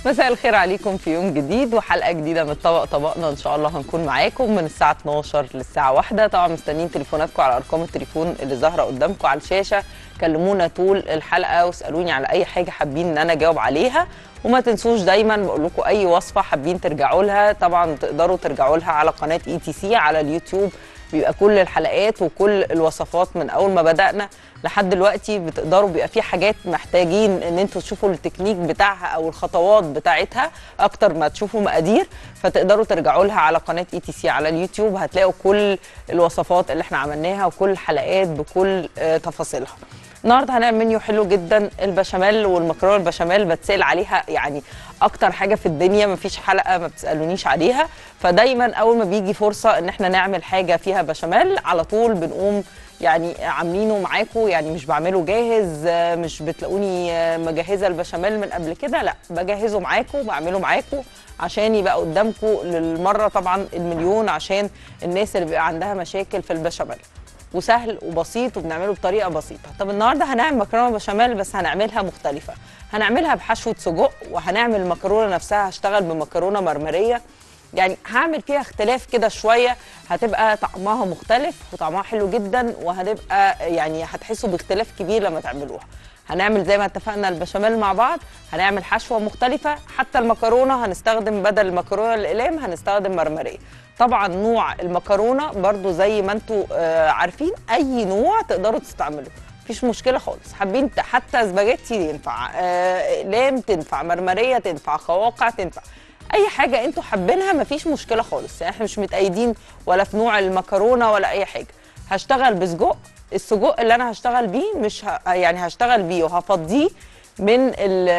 مساء الخير عليكم في يوم جديد وحلقه جديده من طبق طبقنا ان شاء الله هنكون معاكم من الساعه 12 للساعه 1 طبعا مستنيين تليفوناتكم على ارقام التليفون اللي ظاهره قدامكم على الشاشه كلمونا طول الحلقه واسالوني على اي حاجه حابين ان انا اجاوب عليها وما تنسوش دايما بقول لكم اي وصفه حابين ترجعوا لها طبعا تقدروا ترجعوا لها على قناه اي تي سي على اليوتيوب بيبقى كل الحلقات وكل الوصفات من اول ما بدانا لحد دلوقتي بتقدروا بيبقى في حاجات محتاجين ان انتوا تشوفوا التكنيك بتاعها او الخطوات بتاعتها اكتر ما تشوفوا مقادير فتقدروا ترجعوا لها على قناه اي تي سي على اليوتيوب هتلاقوا كل الوصفات اللي احنا عملناها وكل الحلقات بكل آه، تفاصيلها النهارده هنعمل منيو حلو جدا البشاميل والمكرونه البشاميل بتسال عليها يعني اكتر حاجه في الدنيا مفيش حلقه ما بتسالونيش عليها فدايما اول ما بيجي فرصه ان احنا نعمل حاجه فيها بشاميل على طول بنقوم يعني عاملينه معاكم يعني مش بعمله جاهز آه، مش بتلاقوني آه، مجهزه البشاميل من قبل كده لا بجهزه معاكم بعمله معاكم عشان يبقى قدامكم للمره طبعا المليون عشان الناس اللي بيبقى عندها مشاكل في البشاميل وسهل وبسيط وبنعمله بطريقه بسيطه طب النهارده هنعمل مكرونه بشاميل بس هنعملها مختلفه هنعملها بحشوه سجق وهنعمل المكرونه نفسها هشتغل بمكرونه مرمريه يعني هعمل فيها اختلاف كده شويه هتبقى طعمها مختلف وطعمها حلو جدا وهتبقى يعني هتحسوا باختلاف كبير لما تعملوها هنعمل زي ما اتفقنا البشاميل مع بعض هنعمل حشوه مختلفه حتى المكرونه هنستخدم بدل المكرونه الاقلام هنستخدم مرمريه طبعا نوع المكرونه برضو زي ما انتم آه عارفين اي نوع تقدروا تستعملوه مفيش مشكله خالص حابين ت- حتى سباجيتي ينفع آه اقلام تنفع مرمريه تنفع قواقع تنفع اي حاجه انتوا حابينها مفيش مشكله خالص يعني احنا مش متأيدين ولا في نوع المكرونه ولا اي حاجه هشتغل بسجق السجق اللي انا هشتغل بيه مش ه... يعني هشتغل بيه وهفضيه من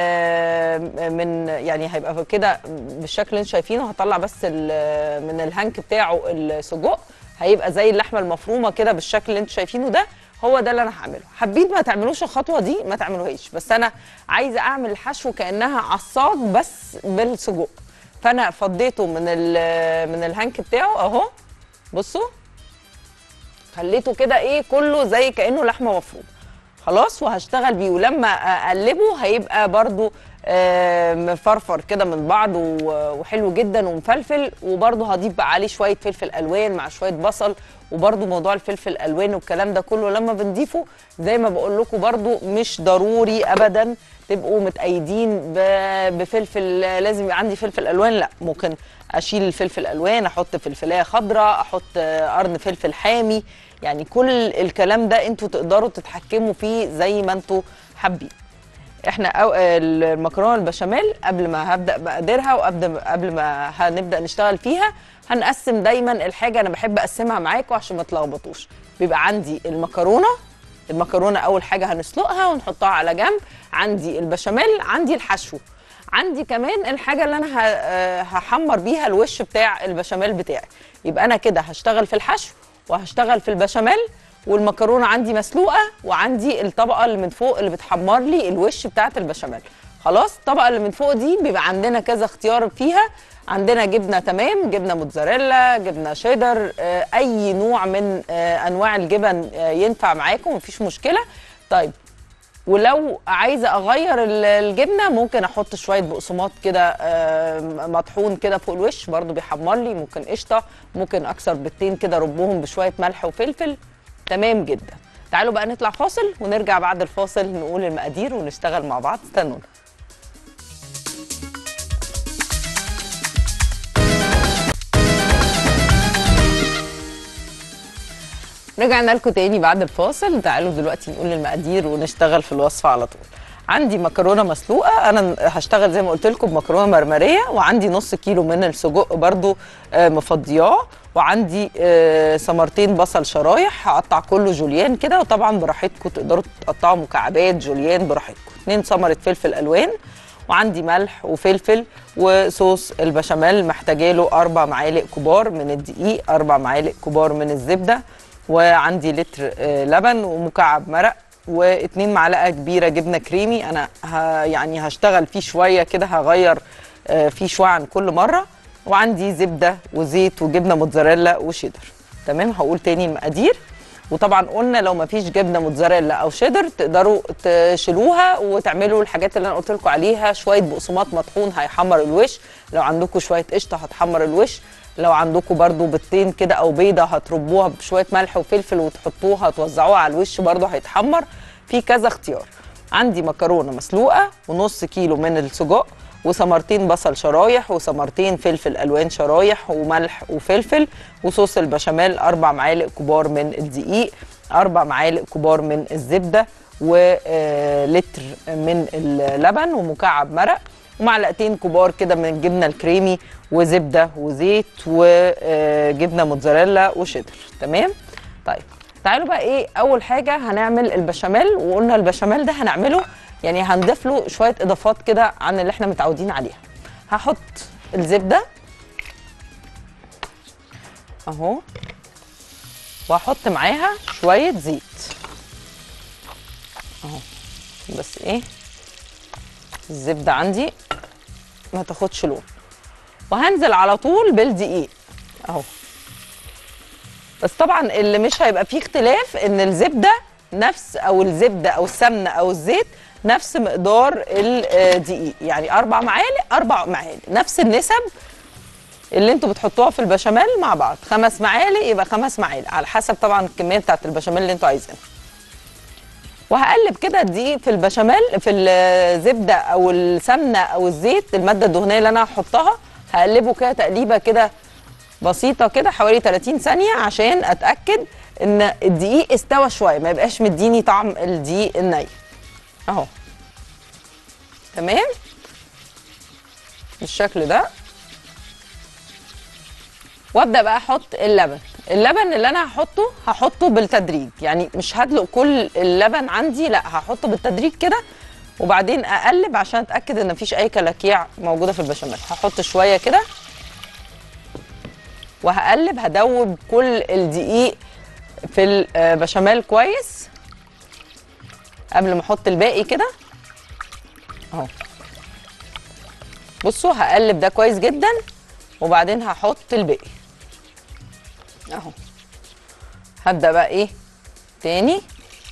ال من يعني هيبقى كده بالشكل اللي انتوا شايفينه هطلع بس ال- من الهنك بتاعه السجق هيبقى زي اللحمه المفرومه كده بالشكل اللي انتوا شايفينه ده هو ده اللي انا هعمله حابين ما تعملوش الخطوه دي ما تعملوهاش بس انا عايزه اعمل الحشو كانها عصاج بس بالسجق فانا فضيته من ال- من الهنك بتاعه اهو بصوا خليته كده ايه كله زي كانه لحمه مفرومه خلاص وهشتغل بيه ولما اقلبه هيبقى برضو آه، مفرفر كده من بعض و- وحلو جدا ومفلفل وبرضو هضيف بقى عليه شويه فلفل الوان مع شويه بصل وبرضو موضوع الفلفل الالوان والكلام ده كله لما بنضيفه زي ما بقول لكم برضو مش ضروري ابدا تبقوا متأيدين ب- بفلفل لازم يبقى عندي فلفل الوان لا ممكن اشيل الفلفل الالوان احط فلفلايه خضراء احط آه، قرن فلفل حامي يعني كل الكلام ده انتوا تقدروا تتحكموا فيه زي ما انتوا حابين احنا أو المكرونه البشاميل قبل ما هبدا بقدرها وقبل قبل ما هنبدا نشتغل فيها هنقسم دايما الحاجه انا بحب اقسمها معاكم عشان ما تلخبطوش بيبقى عندي المكرونه المكرونه اول حاجه هنسلقها ونحطها على جنب عندي البشاميل عندي الحشو عندي كمان الحاجه اللي انا ه- آه، هحمر بيها الوش بتاع البشاميل بتاعي يبقى انا كده هشتغل في الحشو وهشتغل في البشاميل والمكرونه عندي مسلوقه وعندي الطبقه اللي من فوق اللي بتحمر لي الوش بتاعه البشاميل خلاص الطبقه اللي من فوق دي بيبقى عندنا كذا اختيار فيها عندنا جبنه تمام جبنه موتزاريلا جبنه شيدر آه، اي نوع من آه، انواع الجبن آه، ينفع معاكم مفيش مشكله طيب ولو عايزه اغير ال- الجبنه ممكن احط شويه بقسماط كده آه، مطحون كده فوق الوش برضو بيحمر لي ممكن قشطه ممكن اكسر بيضتين كده ربهم بشويه ملح وفلفل تمام جدا تعالوا بقى نطلع فاصل ونرجع بعد الفاصل نقول المقادير ونشتغل مع بعض استنونا رجعنا لكم تاني بعد الفاصل تعالوا دلوقتي نقول المقادير ونشتغل في الوصفه على طول عندي مكرونه مسلوقه انا هشتغل زي ما قلت لكم بمكرونه مرمريه وعندي نص كيلو من السجق برضو آه، مفضياه وعندي آه، ثمرتين بصل شرايح هقطع كله جوليان كده وطبعا براحتكم تقدروا تقطعوا مكعبات جوليان براحتكم اتنين ثمره فلفل الوان وعندي ملح وفلفل وصوص البشاميل محتاجه له اربع معالق كبار من الدقيق اربع معالق كبار من الزبده وعندي لتر آه، لبن ومكعب مرق واتنين معلقه كبيره جبنه كريمي انا ه يعني هشتغل فيه شويه كده هغير آه، فيه شويه عن كل مره وعندي زبده وزيت وجبنه موتزاريلا وشيدر تمام هقول تاني المقادير وطبعا قلنا لو ما فيش جبنه موتزاريلا او شيدر تقدروا تشيلوها وتعملوا الحاجات اللي انا قلت لكم عليها شويه بقسماط مطحون هيحمر الوش لو عندكم شويه قشطه هتحمر الوش لو عندكم برضو بيضتين كده او بيضه هتربوها بشويه ملح وفلفل وتحطوها توزعوها على الوش برضو هيتحمر في كذا اختيار عندي مكرونه مسلوقه ونص كيلو من السجق وثمرتين بصل شرايح وثمرتين فلفل الوان شرايح وملح وفلفل وصوص البشاميل اربع معالق كبار من الدقيق اربع معالق كبار من الزبده ولتر من اللبن ومكعب مرق ومعلقتين كبار كده من الجبنه الكريمي وزبده وزيت وجبنه موتزاريلا وشيدر تمام طيب تعالوا بقى ايه اول حاجه هنعمل البشاميل وقلنا البشاميل ده هنعمله يعني هنضيف له شويه اضافات كده عن اللي احنا متعودين عليها هحط الزبده اهو واحط معاها شويه زيت اهو بس ايه الزبده عندي ما تاخدش لون وهنزل على طول بالدقيق اهو بس طبعا اللي مش هيبقى فيه اختلاف ان الزبده نفس او الزبده او السمنه او الزيت نفس مقدار الدقيق يعني اربع معالق اربع معالق نفس النسب اللي انتوا بتحطوها في البشاميل مع بعض خمس معالق يبقى خمس معالق على حسب طبعا الكميه بتاعت البشاميل اللي انتوا عايزينها وهقلب كده الدقيق في البشاميل في الزبده او السمنه او الزيت الماده الدهنيه اللي انا هحطها هقلبه كده تقليبه كده بسيطه كده حوالي 30 ثانيه عشان اتاكد ان الدقيق استوى شويه ما يبقاش مديني طعم الدقيق الني اهو تمام بالشكل ده وابدا بقى احط اللبن اللبن اللي انا هحطه هحطه بالتدريج يعني مش هدلق كل اللبن عندي لا هحطه بالتدريج كده وبعدين اقلب عشان اتاكد ان مفيش اي كلاكيع موجوده في البشاميل هحط شويه كده وهقلب هدوب كل الدقيق في البشاميل كويس قبل ما احط الباقي كده اهو بصوا هقلب ده كويس جدا وبعدين هحط الباقي اهو هبدا بقى ايه تاني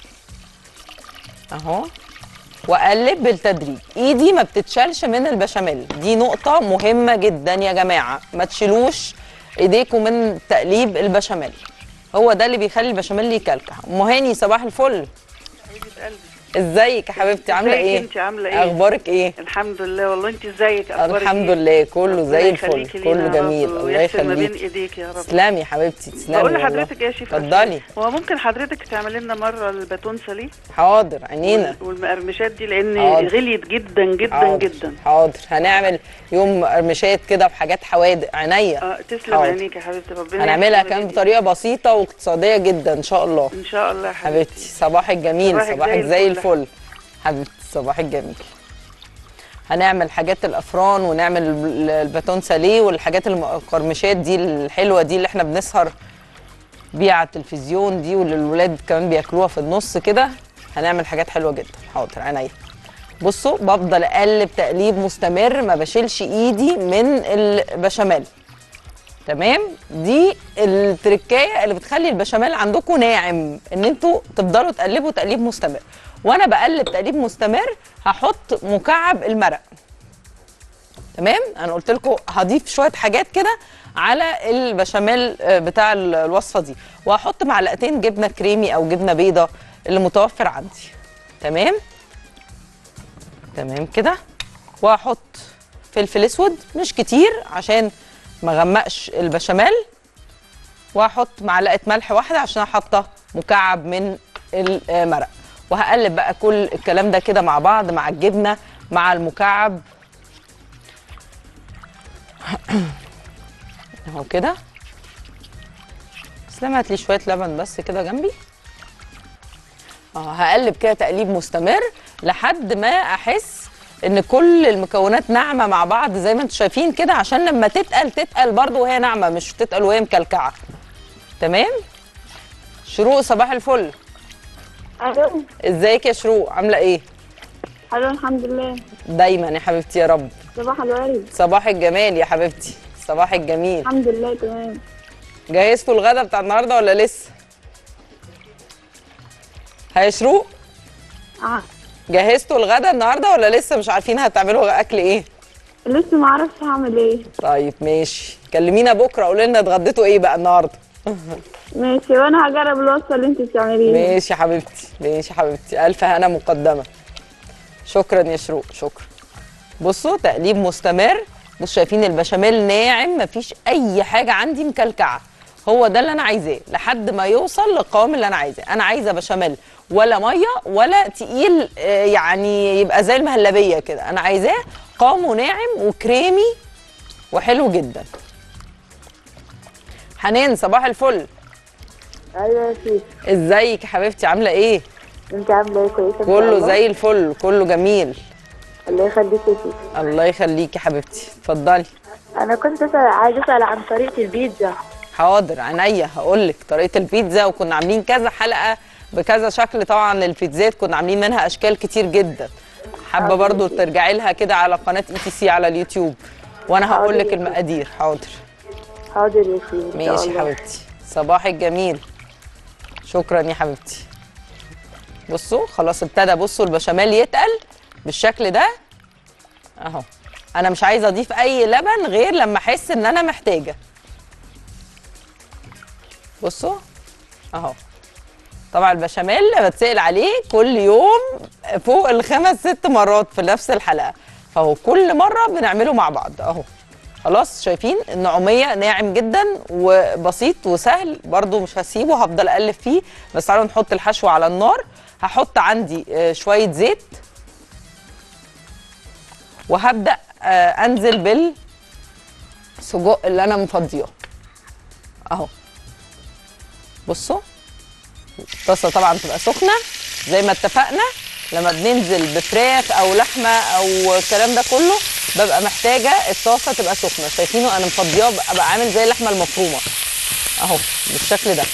اهو واقلب بالتدريج ايدي ما بتتشالش من البشاميل دي نقطه مهمه جدا يا جماعه ما تشيلوش ايديكم من تقليب البشاميل هو ده اللي بيخلي البشاميل يكلكع ام هاني صباح الفل حبيبه قلبي ازيك يا حبيبتي عامله ازيك ايه انت عامله ايه اخبارك ايه الحمد لله والله انت ازيك اخبارك الحمد ايه؟ لله كله ربنا زي الفل يخليكي لينا كله يا رب جميل الله ويحسن ما بين يخليكي ايديك يا رب تسلمي يا حبيبتي تسلمي بقول والله. لحضرتك يا شيخ اتفضلي هو ممكن حضرتك تعمل لنا مره الباتون ساليه حاضر عينينا والمقرمشات دي لان حاضر. غليت جدا جدا حاضر جدا حاضر هنعمل يوم مقرمشات كده وحاجات حوادق عينيا اه تسلم حاضر. عينيك يا حبيبتي ربنا هنعملها يحسن ما كمان بين بطريقه بسيطه واقتصاديه جدا ان شاء الله ايديك. ان شاء الله يا حبيبتي حبيبتي صباحك جميل صباحك صباحك زي زي الفل. الفل حبيبتي صباحك جميل هنعمل حاجات الافران ونعمل ال- الباتون ساليه والحاجات المقرمشات دي الحلوه دي اللي احنا بنسهر بيها على التلفزيون دي واللي الولاد كمان بياكلوها في النص كده هنعمل حاجات حلوه جدا حاضر عينيا بصوا بفضل اقلب تقليب مستمر ما بشيلش ايدي من البشاميل تمام دي التركايه اللي بتخلي البشاميل عندكم ناعم ان انتوا تفضلوا تقلبوا تقليب مستمر وانا بقلب تقليب مستمر هحط مكعب المرق تمام انا قلت لكم هضيف شويه حاجات كده على البشاميل آه، بتاع ال- الوصفه دي وهحط معلقتين جبنه كريمي او جبنه بيضه اللي متوفر عندي تمام تمام كده وهحط فلفل اسود مش كتير عشان ما غمقش البشاميل وهحط معلقه ملح واحده عشان أنا حاطه مكعب من المرق وهقلب بقى كل الكلام ده كده مع بعض مع الجبنه مع المكعب اهو كده اسلام هات لي شويه لبن بس كده جنبي اه هقلب كده تقليب مستمر لحد ما احس ان كل المكونات ناعمه مع بعض زي ما انتم شايفين كده عشان لما تتقل تتقل برضو وهي ناعمه مش تتقل وهي مكلكعه تمام شروق صباح الفل الو ازيك يا شروق عامله ايه الو الحمد لله دايما يا حبيبتي يا رب صباح الورد صباح الجمال يا حبيبتي صباح الجميل الحمد لله تمام جهزتوا الغدا بتاع النهارده ولا لسه هيا شروق آه. جهزتوا الغدا النهارده ولا لسه مش عارفين هتعملوا اكل ايه لسه ما اعرفش هعمل ايه طيب ماشي كلمينا بكره قولي لنا اتغديتوا ايه بقى النهارده ماشي وانا هجرب الوصفه اللي انت بتعمليها ماشي يا حبيبتي ماشي يا حبيبتي الف هنا مقدمه شكرا يا شروق شكرا بصوا تقليب مستمر بصوا شايفين البشاميل ناعم مفيش اي حاجه عندي مكلكعه هو ده اللي انا عايزاه لحد ما يوصل للقوام اللي انا عايزاه انا عايزه بشاميل ولا ميه ولا تقيل آه، يعني يبقى زي المهلبيه كده انا عايزاه قوامه ناعم وكريمي وحلو جدا حنان صباح الفل ايوه يا سيدي ازيك يا حبيبتي عامله ايه انت عامله ايه كويسه إن شاء كله الله؟ زي الفل كله جميل الله يخليك يا سيدي الله يخليكي يا حبيبتي اتفضلي انا كنت أسأل عايزه اسال عن طريقه البيتزا حاضر عينيا هقول لك طريقه البيتزا وكنا عاملين كذا حلقه بكذا شكل طبعا للبيتزات كنا عاملين منها اشكال كتير جدا حابه برضو ترجعي لها كده على قناه اي تي سي على اليوتيوب وانا هقول حاضر لك يا المقادير حاضر حاضر يا سيدي إن شاء ماشي يا الله. حبيبتي صباحك جميل شكرا يا حبيبتي بصوا خلاص ابتدى بصوا البشاميل يتقل بالشكل ده اهو انا مش عايزه اضيف اي لبن غير لما احس ان انا محتاجه بصوا اهو طبعا البشاميل بتسال عليه كل يوم فوق الخمس ست مرات في نفس الحلقه فهو كل مره بنعمله مع بعض اهو خلاص شايفين النعوميه ناعم جدا وبسيط وسهل برضو مش هسيبه هفضل اقلب فيه بس تعالوا نحط الحشو على النار هحط عندي آه، شويه زيت وهبدا آه، انزل بالسجق اللي انا مفضياه اهو بصوا الطاسه طبعا تبقى سخنه زي ما اتفقنا لما بننزل بفراخ او لحمه او الكلام ده كله ببقى محتاجه الطاسه تبقى سخنه شايفينه انا مفضياه بقى عامل زي اللحمه المفرومه اهو بالشكل ده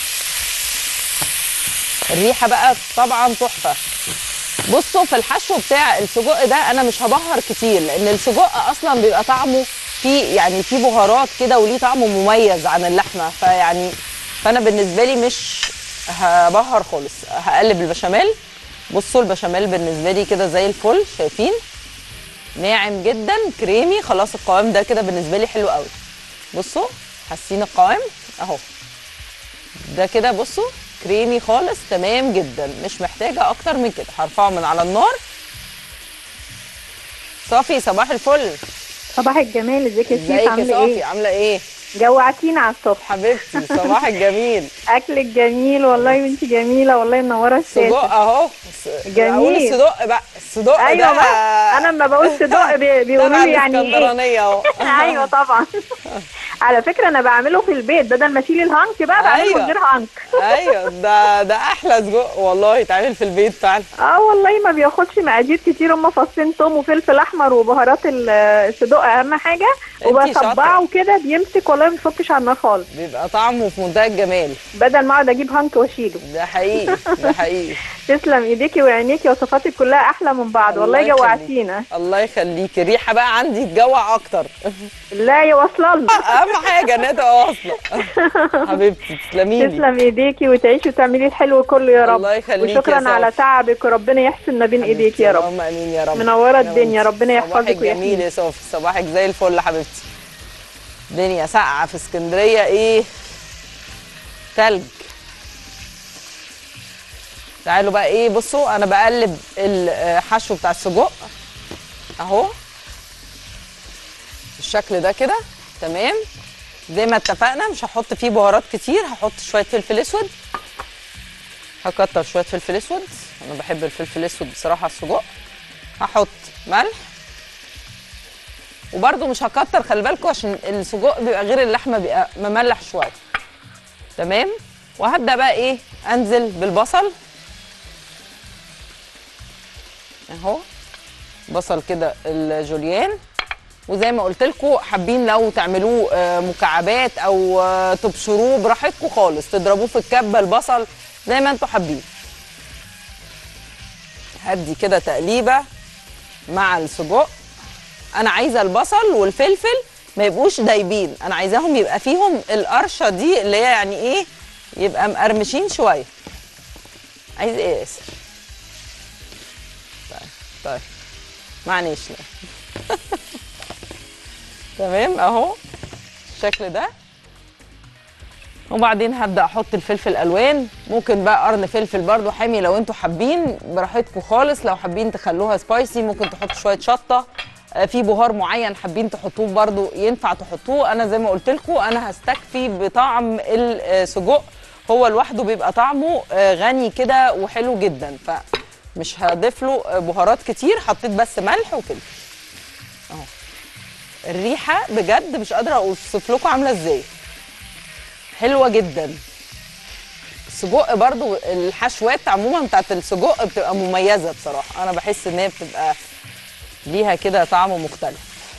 الريحه بقى طبعا تحفه بصوا في الحشو بتاع السجق ده انا مش هبهر كتير لان السجق اصلا بيبقى طعمه فيه يعني فيه بهارات كده وليه طعم مميز عن اللحمه فيعني فانا بالنسبه لي مش هبهر خالص هقلب البشاميل بصوا البشاميل بالنسبه لي كده زي الفل شايفين ناعم جدا كريمي خلاص القوام ده كده بالنسبه لي حلو قوي بصوا حاسين القوام اهو ده كده بصوا كريمي خالص تمام جدا مش محتاجه اكتر من كده هرفعه من على النار صافي صباح الفل صباح الجمال ازيك يا ازيك سيف يا عامله صافي ايه عامله ايه جوعتينا على الصبح حبيبتي صباحك جميل اكلك جميل والله وانت جميله والله منوره صدق الشاشه اهو س- جميل. اقول الصدق بقى الصدق ايوه ده بقى انا لما بقول صدق بي- بيقولوا تبع لي يعني ايه الاسكندرانيه اهو ايوه طبعا على فكره انا بعمله في البيت بدل ما اشيل الهانك بقى بعمله أيوة. من غير هانك ايوه ده ده احلى سجق والله يتعمل في البيت فعلا اه والله ما بياخدش مقادير كتير هم فصين توم وفلفل احمر وبهارات ال- الصدق اهم حاجه انتي شاطرة. وبصبعه كده بيمسك والله ما بيفكش على النار خالص بيبقى طعمه في منتهى الجمال بدل ما اقعد اجيب هانك واشيله ده حقيقي ده حقيقي تسلم ايديكي وعينيكي وصفاتك كلها احلى من بعض والله الله يخليك. جوعتينا الله يخليكي الريحه بقى عندي تجوع اكتر لا يا واصله لنا اهم حاجه انها تبقى واصله حبيبتي تسلمي لي تسلم ايديكي وتعيشي وتعملي الحلو كله يا رب الله يخليكي يا وشكرا صافي. على تعبك وربنا يحسن ما بين ايديكي يا رب اللهم امين يا رب منورة أنا الدنيا، وأنتي. ربنا يحفظك صباحك ويحميك. جميل يا صوفي صباحك زي الفل يا حبيبتي الدنيا ساقعه في اسكندريه ايه تلج تعالوا بقى ايه بصوا انا بقلب الحشو بتاع السجق اهو بالشكل ده كده تمام زي ما اتفقنا مش هحط فيه بهارات كتير هحط شويه فلفل اسود هكتر شويه فلفل اسود انا بحب الفلفل الاسود بصراحه على السجق هحط ملح وبرده مش هكتر خلي بالكم عشان السجق بيبقى غير اللحمه بيبقى مملح شويه تمام وهبدا بقى ايه انزل بالبصل اهو بصل كده الجوليان وزي ما قلت لكم حابين لو تعملوه آه، مكعبات او آه، تبشروه براحتكم خالص تضربوه في الكبه البصل زي ما انتم حابين هدي كده تقليبه مع السجق انا عايزه البصل والفلفل ما يبقوش دايبين انا عايزاهم يبقى فيهم القرشه دي اللي هي يعني ايه يبقى مقرمشين شويه عايز ايه يا ياسر طيب طيب معنيش لا تمام اهو الشكل ده وبعدين هبدا احط الفلفل الالوان ممكن بقى قرن فلفل برضو حامي لو انتوا حابين براحتكم خالص لو حابين تخلوها سبايسي ممكن تحطوا شويه شطه آه، في بهار معين حابين تحطوه برضو ينفع تحطوه انا زي ما قلت لكم انا هستكفي بطعم السجق هو لوحده بيبقى طعمه آه، غني كده وحلو جدا فمش هضيف له آه، بهارات كتير حطيت بس ملح وفلفل اهو الريحه بجد مش قادره اوصف لكم عامله ازاي حلوه جدا السجق برضو الحشوات عموما بتاعت السجق بتبقى مميزه بصراحه انا بحس ان هي بتبقى ليها كده طعم مختلف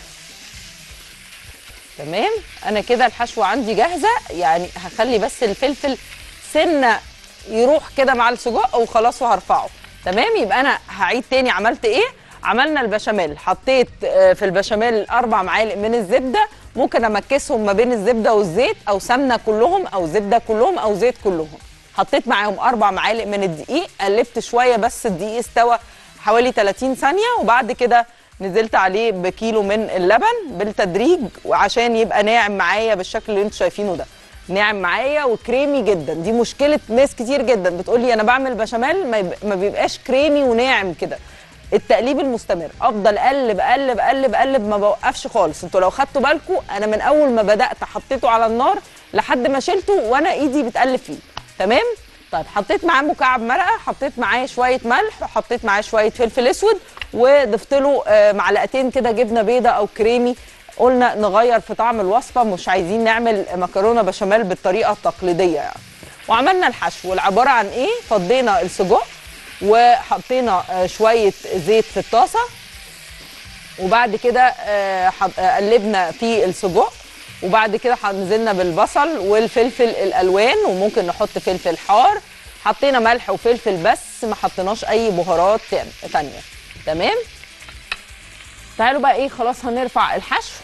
تمام انا كده الحشوه عندي جاهزه يعني هخلي بس الفلفل سنه يروح كده مع السجق وخلاص وهرفعه تمام يبقى انا هعيد تاني عملت ايه عملنا البشاميل حطيت آه، في البشاميل اربع معالق من الزبده ممكن امكسهم ما بين الزبده والزيت او سمنه كلهم او زبده كلهم او زيت كلهم حطيت معاهم اربع معالق من الدقيق قلبت شويه بس الدقيق استوى حوالي 30 ثانيه وبعد كده نزلت عليه بكيلو من اللبن بالتدريج وعشان يبقى ناعم معايا بالشكل اللي انتوا شايفينه ده ناعم معايا وكريمي جدا دي مشكله ناس كتير جدا بتقولي انا بعمل بشاميل ما يب- ما بيبقاش كريمي وناعم كده التقليب المستمر افضل اقلب اقلب اقلب اقلب ما بوقفش خالص انتوا لو خدتوا بالكم انا من اول ما بدات حطيته على النار لحد ما شلته وانا ايدي بتقلب فيه تمام طيب حطيت معاه مكعب مرقه حطيت معاه شويه ملح وحطيت معاه شويه فلفل اسود وضفت له آه، معلقتين كده جبنه بيضه او كريمي قلنا نغير في طعم الوصفه مش عايزين نعمل مكرونه بشاميل بالطريقه التقليديه يعني وعملنا الحشو والعباره عن ايه فضينا السجق وحطينا آه، شويه زيت في الطاسه وبعد كده آه، حط- آه، قلبنا في السجق وبعد كده ح- نزلنا بالبصل والفلفل الالوان وممكن نحط فلفل حار حطينا ملح وفلفل بس ما حطيناش اي بهارات تان- تانية تمام تعالوا بقى ايه خلاص هنرفع الحشو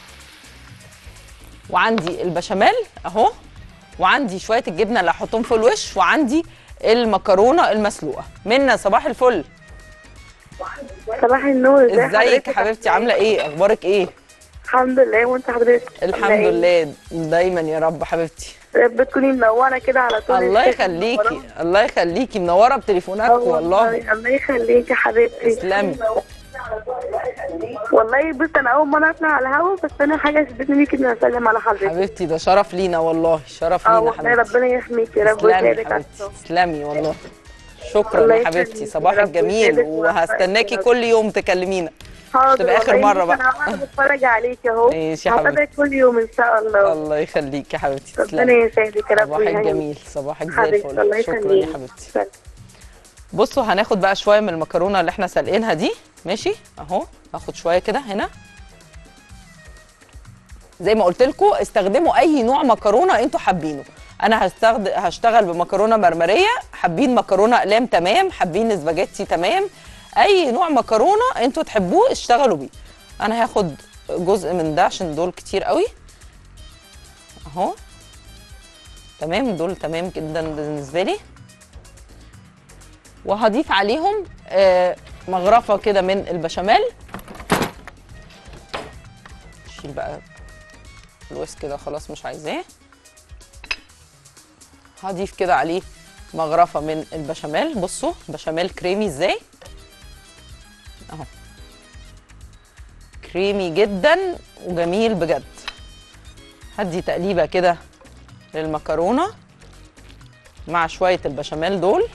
وعندي البشاميل اهو وعندي شويه الجبنه اللي هحطهم في الوش وعندي المكرونه المسلوقه منا صباح الفل صباح النور ازي ازيك حضرتك يا حبيبتي عامله ايه اخبارك ايه الحمد لله وانت حضرتك الحمد عاملة لله دايما يا رب حبيبتي ايه؟ يا رب تكوني منوره كده على طول الله الشاشة يخليكي منورة. الله يخليكي منوره بتليفوناتكم اه والله الله يخليكي يا حبيبتي تسلمي. والله بص انا اول مره اطلع على الهوا بس انا حاجه شدتني ليكي اني اسلم على حضرتك حبيبتي ده شرف لينا والله شرف اه لينا والله حبيبتي ربنا يحميكي يا رب تسلمي ويسعدك على حبيبتي الصبح. تسلمي والله شكرا الله يا حبيبتي يخليكي. صباحك رب جميل يسعدك وهستناكي ويوفقك. كل يوم تكلمينا حاضر تبقى آخر والله مرة بص بقى. انا قاعده بتفرج عليكي اهو ماشي يا هتابعك حبيبتي كل يوم ان شاء الله الله يخليكي يا حبيبتي ربنا تسلمي يسعدك يا رب صباحك ويهنيك. جميل صباحك زي حبيبتي الله الفل شكرا يا يخليك حبيبتي بصوا هناخد بقى شويه من المكرونه اللي احنا سالقينها دي ماشي اهو هاخد شويه كده هنا زي ما قلت لكم استخدموا اي نوع مكرونه انتوا حابينه انا هستخدم هشتغل بمكرونه مرمريه حابين مكرونه اقلام تمام حابين سباجيتي تمام اي نوع مكرونه انتوا تحبوه اشتغلوا بيه انا هاخد جزء من ده عشان دول كتير قوي اهو تمام دول تمام جدا بالنسبه لي وهضيف عليهم آه، مغرفه كده من البشاميل شيل بقى الويس كده خلاص مش عايزاه هضيف كده عليه مغرفه من البشاميل بصوا بشاميل كريمي ازاي اهو كريمي جدا وجميل بجد هدي تقليبه كده للمكرونه مع شويه البشاميل دول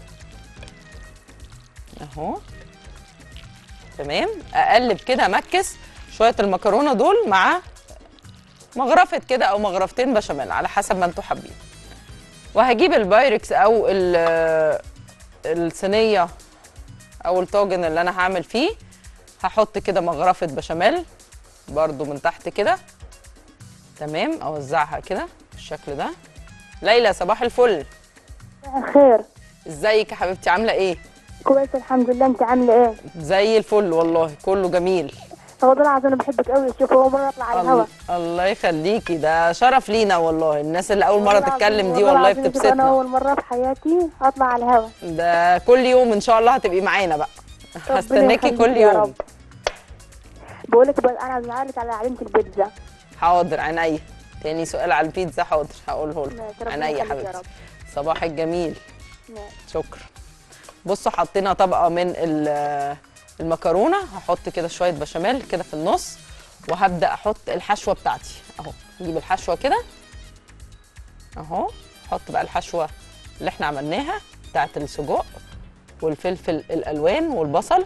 اهو تمام اقلب كده امكس شويه المكرونه دول مع مغرفه كده او مغرفتين بشاميل على حسب ما انتوا حابين وهجيب البايركس او ال- الصينيه او الطاجن اللي انا هعمل فيه هحط كده مغرفه بشاميل برضو من تحت كده تمام اوزعها كده بالشكل ده ليلى صباح الفل خير ازيك يا حبيبتي عامله ايه كويس الحمد لله انت عامله ايه زي الفل والله كله جميل والله العظيم انا بحبك قوي شوف اول مره اطلع على الهوا الله, الله يخليكي ده شرف لينا والله الناس اللي اول مره تتكلم دي والله العظيم شوف انا بتبسطنا اول مره في حياتي اطلع على الهوا ده كل يوم ان شاء الله هتبقي معانا بقى ربنا هستناكي يخليك كل يا يوم رب. بقول لك بقى انا بعرض على عزيمه البيتزا حاضر عينيا تاني سؤال على البيتزا حاضر هقوله لك ماشي، ربنا عينيا يخليك يا حبيبتي رب. صباح الجميل ماشي. شكرا بصوا حطينا طبقه من ال- المكرونه هحط كده شويه بشاميل كده في النص وهبدا احط الحشوه بتاعتي اهو نجيب الحشوه كده اهو احط بقى الحشوه اللي احنا عملناها بتاعت السجق والفلفل الالوان والبصل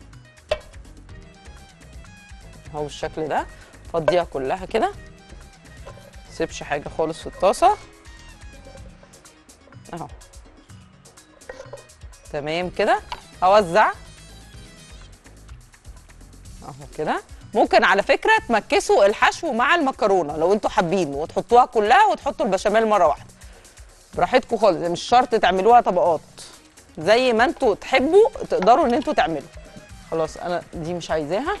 اهو بالشكل ده فضيها كلها كده سيبش حاجه خالص في الطاسه اهو تمام كده هوزع اهو كده ممكن على فكره تمكسوا الحشو مع المكرونه لو انتوا حابين وتحطوها كلها وتحطوا البشاميل مره واحده براحتكم خالص مش شرط تعملوها طبقات زي ما انتوا تحبوا تقدروا ان انتوا تعملوا خلاص انا دي مش عايزاها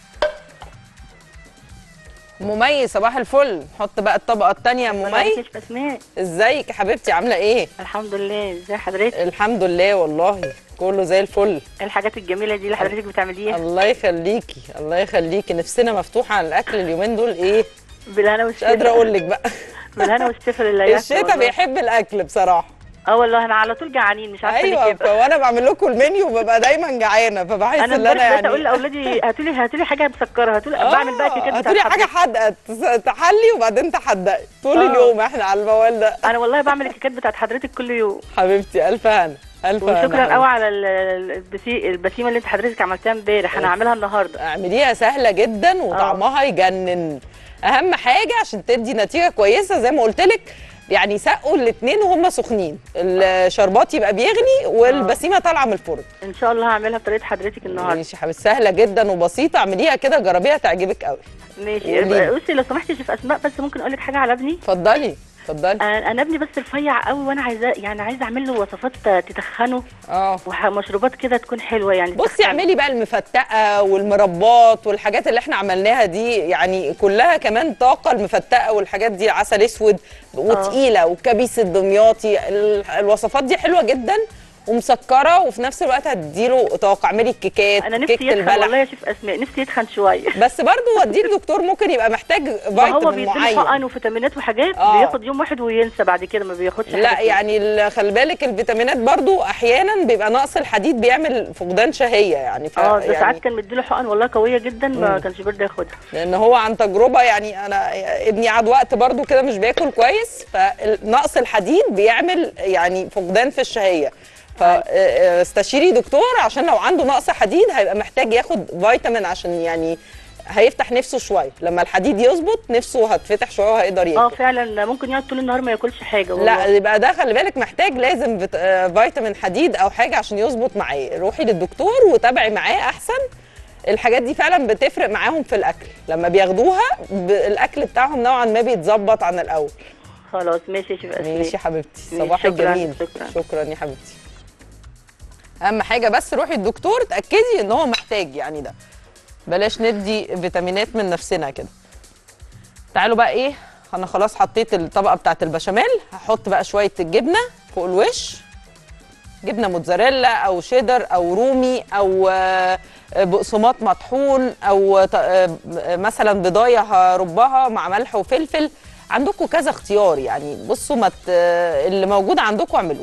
مميز صباح الفل حط بقى الطبقه الثانيه مميز كيف اسماء ازيك يا حبيبتي عامله ايه الحمد لله ازي حضرتك الحمد لله والله كله زي الفل الحاجات الجميله دي اللي حضرتك بتعمليها الله يخليكي الله يخليكي نفسنا مفتوحه على الاكل اليومين دول ايه بالهنا مش قادره والشفا اقول لك بقى بالهنا والشفا لله ياكل الشتاء والله. بيحب الاكل بصراحه اه والله انا على طول جعانين مش عارفه ايوه ليه كده فوانا بعمل لكم المنيو ببقى دايما جعانه فبحس انا ان انا امبارح بقيت يعني اقول لاولادي هاتوا لي هاتوا لي حاجه مسكره هاتوا لي بعمل بقى كيكات هاتوا لي بتاعت حاجه حضرتك. حادقه تس- تحلي وبعدين تحدقي طول آه. اليوم احنا على الموال ده انا والله بعمل الكيكات بتاعت حضرتك كل يوم حبيبتي الف هنا الف هنا وشكرا حبيبتي. قوي على ال- ال- البسي- البسيمه اللي انت حضرتك عملتها امبارح انا هعملها النهارده اعمليها سهله جدا وطعمها يجنن اهم حاجه عشان تدي نتيجه كويسه زي ما قلت لك يعني سقوا الاثنين وهم سخنين الشربات يبقى بيغلي والبسيمه طالعه من الفرن ان شاء الله هعملها بطريقه حضرتك النهارده ماشي يا حبيبتي سهله جدا وبسيطه اعمليها كده جربيها تعجبك قوي ماشي قوليلي. بصي لو سمحتي شوف اسماء بس ممكن اقول لك حاجه على ابني اتفضلي اتفضلي انا أنا ابني بس رفيع قوي وانا عايزاه يعني عايزه اعمل له وصفات تتخنه اه ومشروبات كده تكون حلوه يعني بصي تتخنه. اعملي بقى المفتقه والمربات والحاجات اللي احنا عملناها دي يعني كلها كمان طاقه المفتقه والحاجات دي عسل اسود وتقيله والكبيس الدمياطي ال- الوصفات دي حلوه جدا ومسكره وفي نفس الوقت هتديله طاقه اعملي الكيكات انا نفسي كيكه يتخن البلح والله يا شيف اسماء نفسي يتخن شويه بس برضو وديه لدكتور ممكن يبقى محتاج ما هو فيتامين بيديله معين حقن وفيتامينات وحاجات آه. بياخد يوم واحد وينسى بعد كده ما بياخدش لا حاجة يعني ال- خلي بالك الفيتامينات برضو احيانا بيبقى نقص الحديد بيعمل فقدان شهيه يعني ف اه ده ساعات يعني كان مديله حقن والله قويه جدا ما مم. كانش بيرضى ياخدها لان هو عن تجربه يعني انا ابني قعد وقت برضو كده مش بياكل كويس فنقص الحديد بيعمل يعني فقدان في الشهيه فاستشيري دكتور عشان لو عنده نقص حديد هيبقى محتاج ياخد فيتامين عشان يعني هيفتح نفسه شويه لما الحديد يظبط نفسه هتفتح شويه وهيقدر اه ياكل فعلا ممكن يقعد طول النهار ما ياكلش حاجه والله لا يبقى ده خلي بالك محتاج لازم فيت- آه، فيتامين حديد او حاجه عشان يظبط معاه روحي للدكتور وتابعي معاه احسن الحاجات دي فعلا بتفرق معاهم في الاكل لما بياخدوها ب- الاكل بتاعهم نوعا ما بيتظبط عن الاول خلاص ماشي يا شيف اسماء ماشي يا حبيبتي ماشي، صباح شكراً، الجميل شكراً. شكرا يا حبيبتي اهم حاجه بس روحي الدكتور تاكدي ان هو محتاج يعني ده بلاش ندي فيتامينات من نفسنا كده تعالوا بقى ايه انا خلاص حطيت الطبقه بتاعت البشاميل هحط بقى شويه الجبنه فوق الوش جبنه موتزاريلا او شيدر او رومي او آه، بقسماط مطحون او ط- آه، مثلا بضايه هربها مع ملح وفلفل عندكم كذا اختيار يعني بصوا ما ت- اللي موجود عندكم اعملوه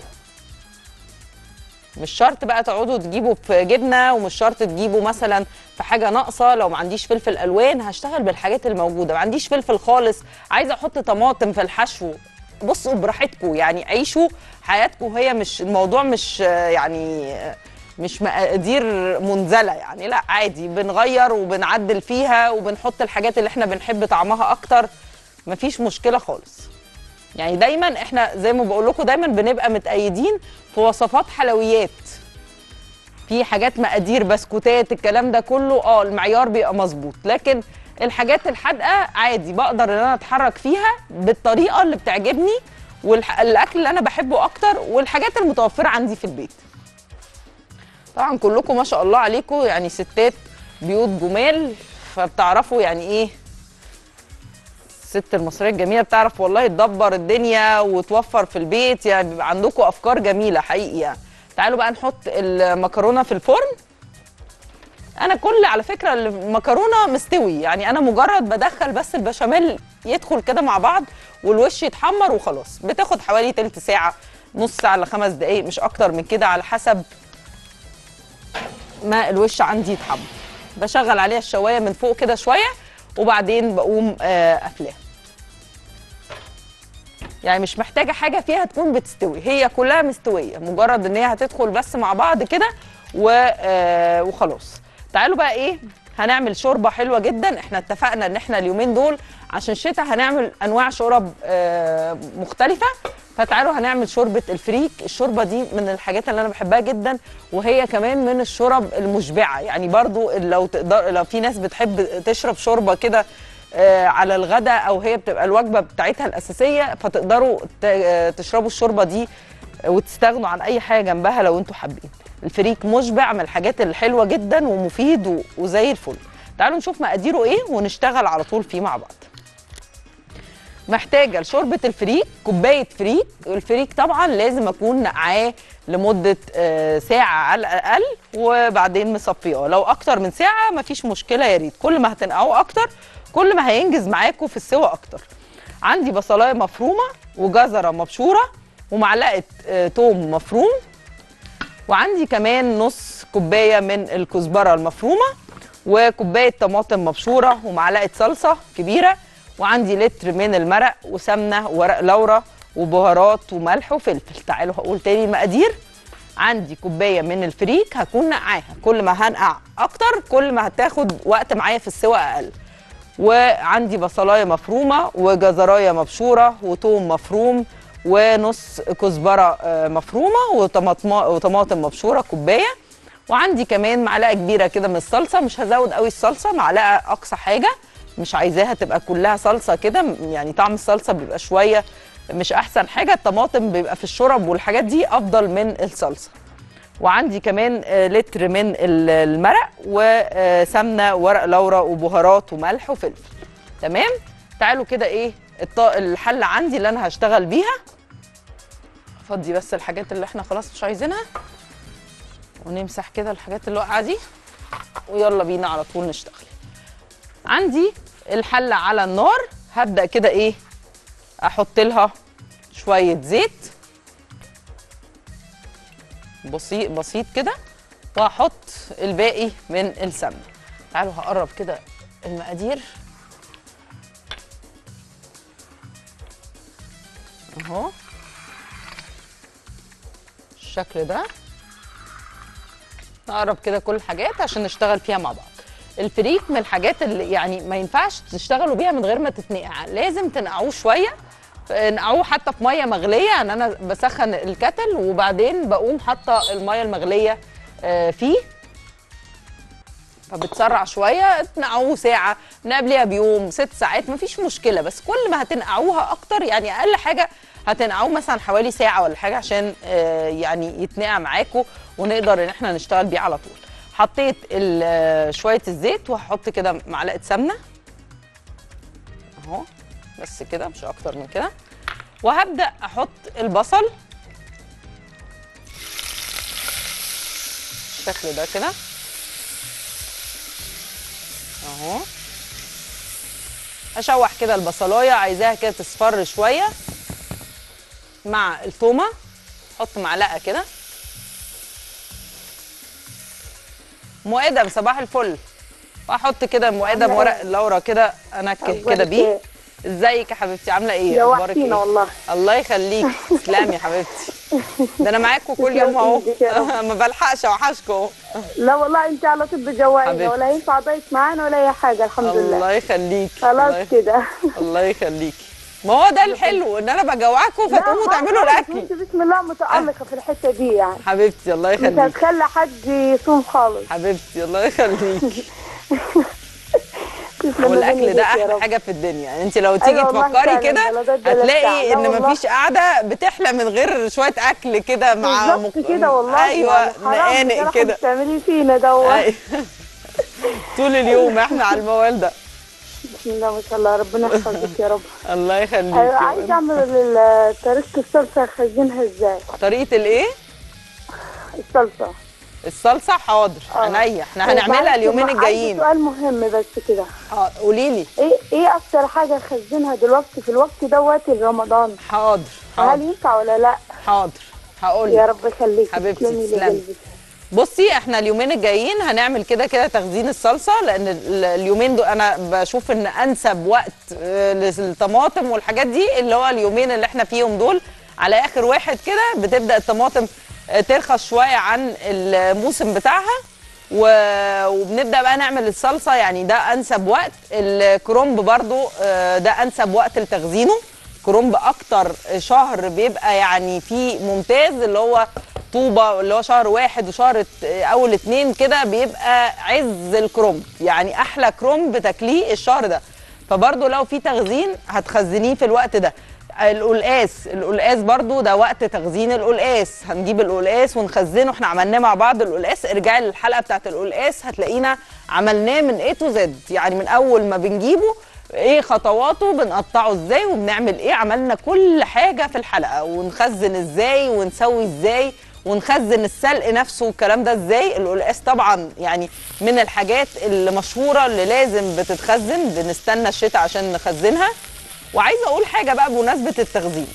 مش شرط بقى تقعدوا تجيبوا في جبنه ومش شرط تجيبوا مثلا في حاجه ناقصه لو ما عنديش فلفل الوان هشتغل بالحاجات الموجوده ما عنديش فلفل خالص عايزه احط طماطم في الحشو بصوا براحتكم يعني عيشوا حياتكم هي مش الموضوع مش آه، يعني آه، مش مقادير منزله يعني لا عادي بنغير وبنعدل فيها وبنحط الحاجات اللي احنا بنحب طعمها اكتر مفيش مشكله خالص يعني دايما احنا زي ما بقول لكم دايما بنبقى متأيدين في وصفات حلويات في حاجات مقادير بسكوتات الكلام ده كله اه المعيار بيبقى مظبوط لكن الحاجات الحادقه عادي بقدر ان انا اتحرك فيها بالطريقه اللي بتعجبني والاكل اللي انا بحبه اكتر والحاجات المتوفره عندي في البيت طبعا كلكم ما شاء الله عليكم يعني ستات بيوت جمال فبتعرفوا يعني ايه الست المصريه الجميله بتعرف والله تدبر الدنيا وتوفر في البيت يعني بيبقى عندكم افكار جميله حقيقي يعني تعالوا بقى نحط المكرونه في الفرن انا كل على فكره المكرونه مستوي يعني انا مجرد بدخل بس البشاميل يدخل كده مع بعض والوش يتحمر وخلاص بتاخد حوالي تلت ساعه نص ساعه لخمس دقايق مش اكتر من كده على حسب ما الوش عندي يتحمر بشغل عليها الشوايه من فوق كده شويه وبعدين بقوم آه، قافلاها يعني مش محتاجه حاجه فيها تكون بتستوي هي كلها مستويه مجرد ان هي هتدخل بس مع بعض كده و... آه، وخلاص تعالوا بقى ايه هنعمل شوربه حلوه جدا احنا اتفقنا ان احنا اليومين دول عشان الشتاء هنعمل انواع شرب آه، مختلفه فتعالوا هنعمل شوربه الفريك الشوربه دي من الحاجات اللي انا بحبها جدا وهي كمان من الشرب المشبعه يعني برضو لو تقدر لو في ناس بتحب تشرب شوربه كده آه، على الغداء او هي بتبقى الوجبه بتاعتها الاساسيه فتقدروا ت- آه، تشربوا الشوربه دي وتستغنوا عن اي حاجه جنبها لو انتوا حابين الفريك مشبع من الحاجات الحلوه جدا ومفيد و- وزي الفل تعالوا نشوف مقاديره ايه ونشتغل على طول فيه مع بعض محتاجه لشوربه الفريك كوبايه فريك الفريك طبعا لازم اكون نقعاه لمده آه، ساعه على الاقل وبعدين مصفياه لو اكتر من ساعه مفيش مشكله يا ريت كل ما هتنقعوه اكتر كل ما هينجز معاكم في السوا اكتر عندي بصلايه مفرومه وجزره مبشوره ومعلقه آه، توم مفروم وعندي كمان نص كوبايه من الكزبره المفرومه وكوبايه طماطم مبشوره ومعلقه صلصه كبيره وعندي لتر من المرق وسمنه وورق لورا وبهارات وملح وفلفل تعالوا هقول تاني المقادير عندي كوبايه من الفريك هكون نقعاها كل ما هنقع اكتر كل ما هتاخد وقت معايا في السوا اقل وعندي بصلايه مفرومه وجزرايه مبشوره وتوم مفروم ونص كزبره آه، مفرومه وطماطم وطماطم مبشوره كوبايه وعندي كمان معلقه كبيره كده من الصلصه مش هزود قوي الصلصه معلقه اقصى حاجه مش عايزاها تبقى كلها صلصه كده م- يعني طعم الصلصه بيبقى شويه مش احسن حاجه الطماطم بيبقى في الشرب والحاجات دي افضل من الصلصه وعندي كمان آه، لتر من ال- المرق وسمنه ورق لورا وبهارات وملح وفلفل تمام تعالوا كده ايه الط- الحله عندي اللي انا هشتغل بيها افضي بس الحاجات اللي احنا خلاص مش عايزينها ونمسح كده الحاجات اللي واقعه دي ويلا بينا على طول نشتغل عندي الحله على النار هبدا كده ايه احط لها شويه زيت بسيط بسيط كده وهحط الباقي من السمنه تعالوا هقرب كده المقادير اهو الشكل ده نقرب كده كل الحاجات عشان نشتغل فيها مع بعض الفريك من الحاجات اللي يعني ما ينفعش تشتغلوا بيها من غير ما تتنقع لازم تنقعوه شويه نقعوه حتى في ميه مغليه ان انا بسخن الكتل وبعدين بقوم حاطه الميه المغليه آه، فيه فبتسرع شويه تنقعوه ساعه من قبلها بيوم ست ساعات مفيش مشكله بس كل ما هتنقعوها اكتر يعني اقل حاجه هتنقعوه مثلا حوالي ساعه ولا حاجه عشان آه، يعني يتنقع معاكم ونقدر ان احنا نشتغل بيه على طول حطيت ال- آه، شويه الزيت وهحط كده معلقه سمنه اهو بس كده مش اكتر من كده وهبدا احط البصل بالشكل ده كده اهو اشوح كده البصلايه عايزاها كده تصفر شويه مع التومه احط معلقه كده مقدم صباح الفل واحط كده مقدم ورق اللورا كده انكه كده بيه ازيك يا حبيبتي عامله ايه اخبارك جوعتينا ايه والله الله يخليك تسلمي يا حبيبتي ده انا معاكم كل يوم اهو تسلمي يا رب. ما بلحقش اوحشكم اهو لا والله انت على طول بتجوعينا حبيبتي. ولا ينفع ضيف معانا ولا اي حاجه الحمد لله الله يخليك خلاص الله- كده الله يخليكي ما هو ده الحلو ان انا بجوعكم فتقوموا لا، تعملوا خلاص، الاكل انت بسم الله متالقه في الحته دي يعني حبيبتي الله مش يخليك هتخلي حد يصوم خالص حبيبتي الله يخليك تسلم والاكل ايديك ده يا احلى رب. حاجه في الدنيا يعني انت لو تيجي أيوة والله تفكري فعلاً، كده ده ده الدلع هتلاقي بتاعنا ان والله. مفيش قعده بتحلى من غير شويه اكل كده مع بالظبط كده والله ايوه يعني حرام نقانق بصراحة كده بتعملي فينا دوت أيوة. طول اليوم احنا على الموال ده بسم الله ما شاء الله ربنا يحفظك يا رب الله يخليك أيوة عايزه اعمل ال- طريقه الصلصه اخزنها ازاي طريقه الايه الصلصه الصلصه حاضر آه. عينيا احنا هنعملها وبعد اليومين كده عايزة الجايين سؤال مهم بس كده اه قولي لي ايه ايه اكتر حاجه اخزنها دلوقتي في الوقت دوت رمضان حاضر هل حاضر ينفع ولا لا حاضر هقول يا لك رب يخليك حبيبتي، تسلمي لي تسلمي. قلبك. بصي احنا اليومين الجايين هنعمل كده كده تخزين الصلصه لان ال- اليومين دول انا بشوف ان انسب وقت آه، للطماطم والحاجات دي اللي هو اليومين اللي احنا فيهم دول على اخر واحد كده بتبدا الطماطم آه، ترخص شويه عن الموسم بتاعها و- وبنبدا بقى نعمل الصلصه يعني ده انسب وقت الكرنب برضو آه، ده انسب وقت لتخزينه كرنب اكتر شهر بيبقى يعني فيه ممتاز اللي هو طوبه اللي هو شهر واحد وشهر ات- اول اتنين كده بيبقى عز الكرنب يعني احلى كرنب تاكليه الشهر ده فبرضو لو في تخزين هتخزنيه في الوقت ده القلقاس القلقاس برضو ده وقت تخزين القلقاس هنجيب القلقاس ونخزنه احنا عملناه مع بعض القلقاس ارجعي للحلقه بتاعت القلقاس هتلاقينا عملناه من ايه تو زد يعني من اول ما بنجيبه ايه خطواته بنقطعه ازاي وبنعمل ايه عملنا كل حاجه في الحلقه ونخزن ازاي ونسوي ازاي ونخزن السلق نفسه والكلام ده ازاي القلقاس طبعا يعني من الحاجات اللي مشهوره اللي لازم بتتخزن بنستنى الشتاء عشان نخزنها وعايزه اقول حاجه بقى بمناسبه التخزين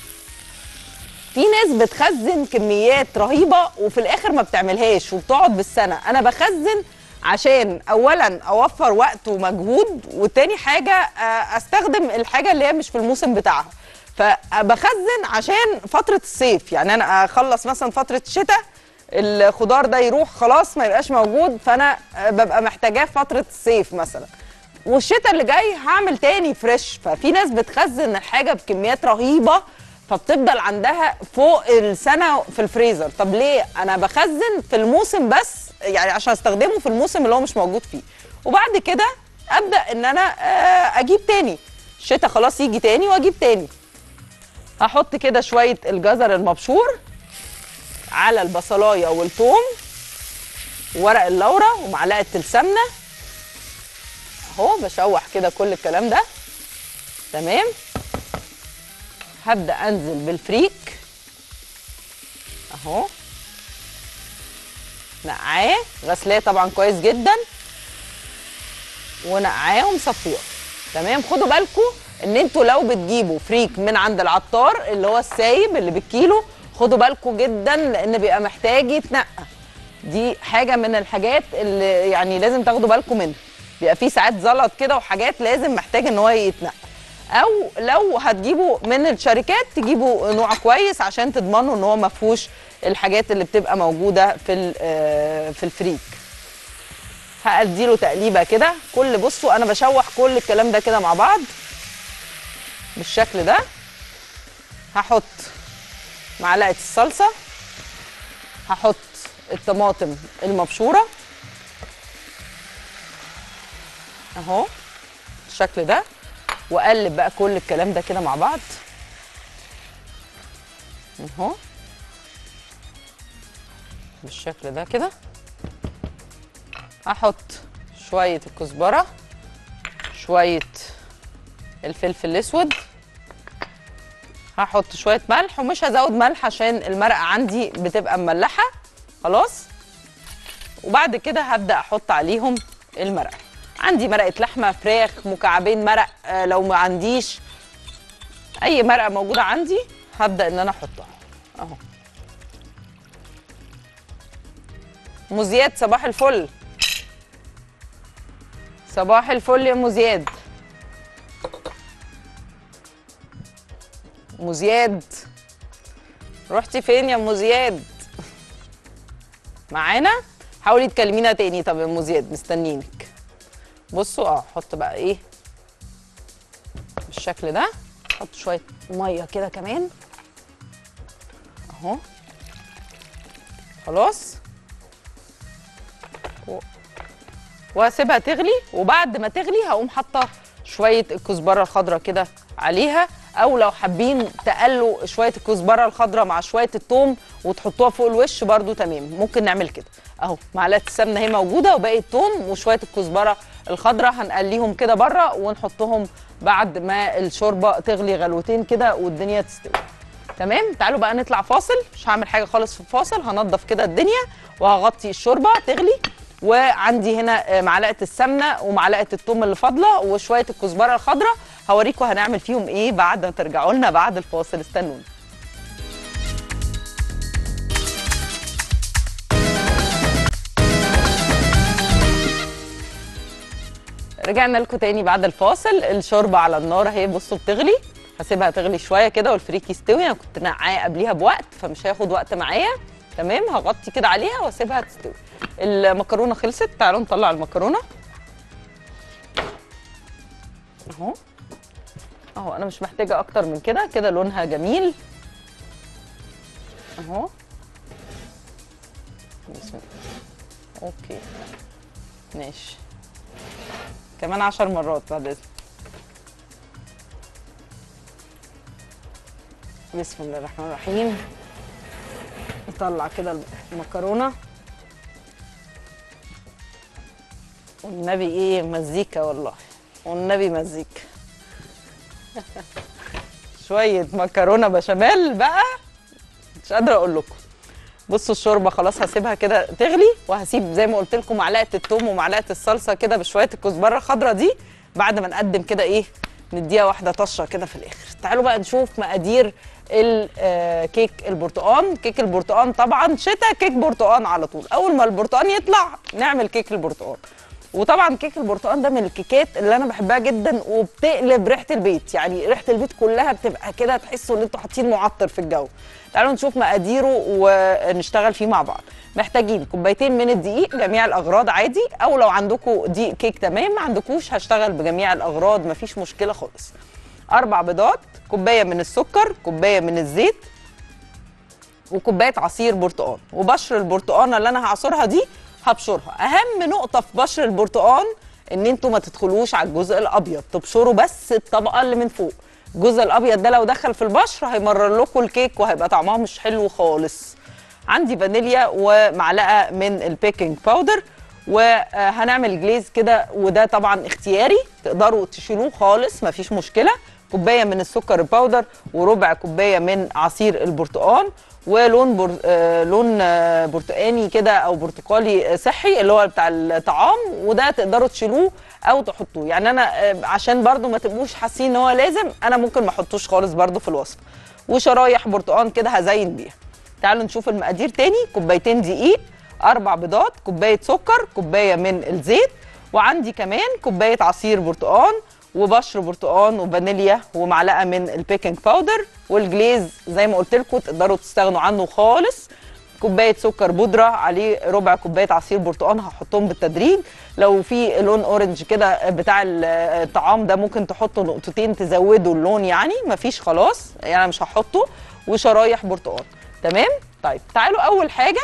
في ناس بتخزن كميات رهيبه وفي الاخر ما بتعملهاش وبتقعد بالسنه انا بخزن عشان اولا اوفر وقت ومجهود وتاني حاجه آه، استخدم الحاجه اللي هي مش في الموسم بتاعها فبخزن عشان فتره الصيف يعني انا اخلص مثلا فتره الشتاء الخضار ده يروح خلاص ما يبقاش موجود فانا آه، ببقى محتاجاه في فتره الصيف مثلا والشتاء اللي جاي هعمل تاني فريش ففي ناس بتخزن الحاجه بكميات رهيبه فبتفضل عندها فوق السنه في الفريزر طب ليه انا بخزن في الموسم بس يعني عشان استخدمه في الموسم اللي هو مش موجود فيه وبعد كده ابدا ان انا آه، اجيب تاني الشتاء خلاص يجي تاني واجيب تاني هحط كده شويه الجزر المبشور على البصلايه والثوم ورق اللورة ومعلقه السمنه اهو بشوح كده كل الكلام ده تمام هبدا انزل بالفريك اهو نقعاه غسلاه طبعا كويس جدا ونقعاه ومصفيه تمام خدوا بالكم ان انتوا لو بتجيبوا فريك من عند العطار اللي هو السايب اللي بالكيلو خدوا بالكم جدا لان بيبقى محتاج يتنقى دي حاجه من الحاجات اللي يعني لازم تاخدوا بالكم منها بيبقى في ساعات زلط كده وحاجات لازم محتاج ان هو يتنقى او لو هتجيبوا من الشركات تجيبوا نوع كويس عشان تضمنوا ان هو ما فيهوش الحاجات اللي بتبقى موجوده في ال- آه، في الفريك هاديله تقليبه كده كل بصوا انا بشوح كل الكلام ده كده مع بعض بالشكل ده هحط معلقه الصلصه هحط الطماطم المبشوره اهو بالشكل ده واقلب بقى كل الكلام ده كده مع بعض اهو بالشكل ده كده هحط شويه الكزبره شويه الفلفل الاسود هحط شويه ملح ومش هزود ملح عشان المرقه عندي بتبقى مملحه خلاص وبعد كده هبدا احط عليهم المرقه عندي مرقه لحمه فراخ مكعبين مرق آه، لو ما عنديش اي مرقه موجوده عندي هبدا ان انا احطها اهو ام زياد صباح الفل صباح الفل يا ام زياد ام زياد رحتي فين يا ام زياد معانا حاولي تكلمينا تاني طب يا ام زياد مستنيينك بصوا اه حط بقى ايه بالشكل ده حط شويه ميه كده كمان اهو خلاص و- واسيبها تغلي وبعد ما تغلي هقوم حاطه شويه الكزبره الخضراء كده عليها او لو حابين تقلوا شويه الكزبره الخضراء مع شويه الثوم وتحطوها فوق الوش برضو تمام ممكن نعمل كده اهو معلقه السمنه اهي موجوده وباقي الثوم وشويه الكزبره الخضراء هنقليهم كده بره ونحطهم بعد ما الشوربه تغلي غلوتين كده والدنيا تستوي تمام تعالوا بقى نطلع فاصل مش هعمل حاجه خالص في الفاصل هنضف كده الدنيا وهغطي الشوربه تغلي وعندي هنا آه، معلقه السمنه ومعلقه الثوم اللي فاضله وشويه الكزبره الخضراء هوريكم هنعمل فيهم ايه بعد ما ترجعوا لنا بعد الفاصل استنونا رجعنا لكم تاني بعد الفاصل الشوربه على النار اهي بصوا بتغلي هسيبها تغلي شويه كده والفريك يستوي انا كنت نقعاه قبليها بوقت فمش هياخد وقت معايا تمام هغطي كده عليها واسيبها تستوي المكرونه خلصت تعالوا نطلع المكرونه اهو اهو انا مش محتاجه اكتر من كده كده لونها جميل اهو بسم الله اوكي ماشي كمان عشر مرات بعد اذنك بسم الله الرحمن الرحيم نطلع كده المكرونه والنبي ايه مزيكا والله والنبي مزيكا شويه مكرونه بشاميل بقى مش قادره اقول لكم بصوا الشوربه خلاص هسيبها كده تغلي وهسيب زي ما قلت لكم معلقه الثوم ومعلقه الصلصه كده بشويه الكزبره الخضراء دي بعد ما نقدم كده ايه نديها واحده طشه كده في الاخر تعالوا بقى نشوف مقادير الكيك البرتقال كيك البرتقال طبعا شتاء كيك برتقال على طول اول ما البرتقال يطلع نعمل كيك البرتقال وطبعا كيك البرتقال ده من الكيكات اللي انا بحبها جدا وبتقلب ريحه البيت يعني ريحه البيت كلها بتبقى كده تحسوا ان انتوا حاطين معطر في الجو تعالوا نشوف مقاديره ونشتغل فيه مع بعض محتاجين كوبايتين من الدقيق جميع الاغراض عادي او لو عندكم دقيق كيك تمام ما عندكوش هشتغل بجميع الاغراض مفيش مشكله خالص اربع بيضات كوبايه من السكر كوبايه من الزيت وكوبايه عصير برتقال وبشر البرتقانه اللي انا هعصرها دي هبشرها اهم نقطه في بشر البرتقال ان انتوا ما تدخلوش على الجزء الابيض تبشروا بس الطبقه اللي من فوق الجزء الابيض ده لو دخل في البشر هيمرر لكم الكيك وهيبقى طعمها مش حلو خالص عندي فانيليا ومعلقه من البيكنج باودر وهنعمل جليز كده وده طبعا اختياري تقدروا تشيلوه خالص مفيش مشكله كوبايه من السكر الباودر وربع كوبايه من عصير البرتقال ولون بر... آه لون آه برتقاني كده او برتقالي صحي اللي هو بتاع الطعام وده تقدروا تشيلوه او تحطوه يعني انا آه عشان برضو ما تبقوش حاسين ان هو لازم انا ممكن ما احطوش خالص برضو في الوصفه وشرايح برتقان كده هزين بيها تعالوا نشوف المقادير تاني كوبايتين دقيق اربع بيضات كوبايه سكر كوبايه من الزيت وعندي كمان كوبايه عصير برتقان وبشر برتقان وفانيليا ومعلقه من البيكنج باودر والجليز زي ما قلت لكم تقدروا تستغنوا عنه خالص كوبايه سكر بودره عليه ربع كوبايه عصير برتقان هحطهم بالتدريج لو في لون اورنج كده بتاع الطعام ده ممكن تحطوا نقطتين تزودوا اللون يعني مفيش خلاص يعني انا مش هحطه وشرايح برتقان تمام طيب تعالوا اول حاجه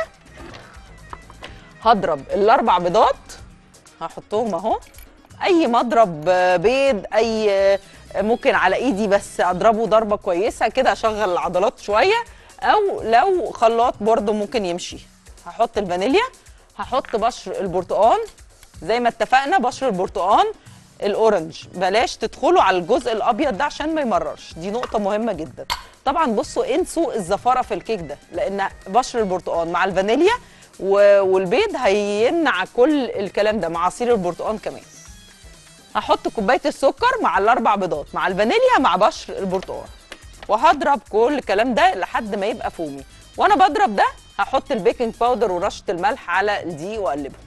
هضرب الاربع بيضات هحطهم اهو اي مضرب بيض اي ممكن على ايدي بس اضربه ضربه كويسه كده اشغل العضلات شويه او لو خلاط برده ممكن يمشي هحط الفانيليا هحط بشر البرتقال زي ما اتفقنا بشر البرتقال الاورنج بلاش تدخلوا على الجزء الابيض ده عشان ما يمررش دي نقطه مهمه جدا طبعا بصوا انسوا الزفاره في الكيك ده لان بشر البرتقال مع الفانيليا والبيض هيمنع كل الكلام ده مع عصير البرتقال كمان هحط كوبايه السكر مع الاربع بيضات مع الفانيليا مع بشر البرتقال وهضرب كل الكلام ده لحد ما يبقى فومي وانا بضرب ده هحط البيكنج باودر ورشه الملح على الدقيق واقلبهم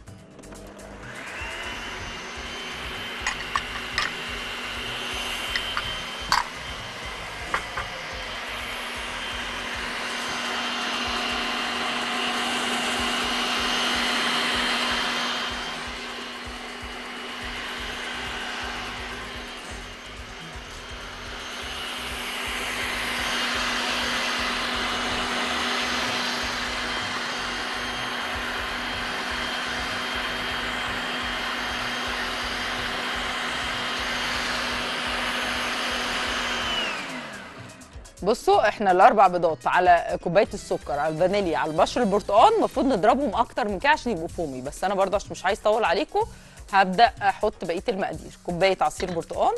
بصوا احنا الاربع بيضات على كوبايه السكر على الفانيليا على البشر البرتقال المفروض نضربهم اكتر من كده عشان يبقوا فومي بس انا برضه عشان مش عايز اطول عليكم هبدا احط بقيه المقادير كوبايه عصير برتقال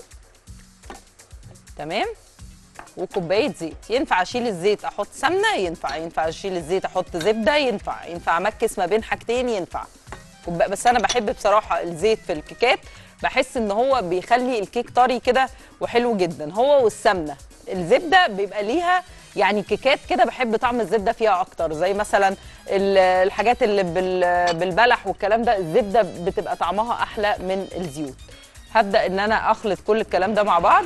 تمام وكوبايه زيت ينفع اشيل الزيت احط سمنه ينفع ينفع اشيل الزيت احط زبده ينفع ينفع امكس ما بين حاجتين ينفع كوبايه بس انا بحب بصراحه الزيت في الكيكات بحس ان هو بيخلي الكيك طري كده وحلو جدا هو والسمنه الزبده بيبقى ليها يعني كيكات كده بحب طعم الزبده فيها اكتر زي مثلا ال- الحاجات اللي بال- بالبلح والكلام ده الزبده بتبقى طعمها احلى من الزيوت هبدا ان انا اخلط كل الكلام ده مع بعض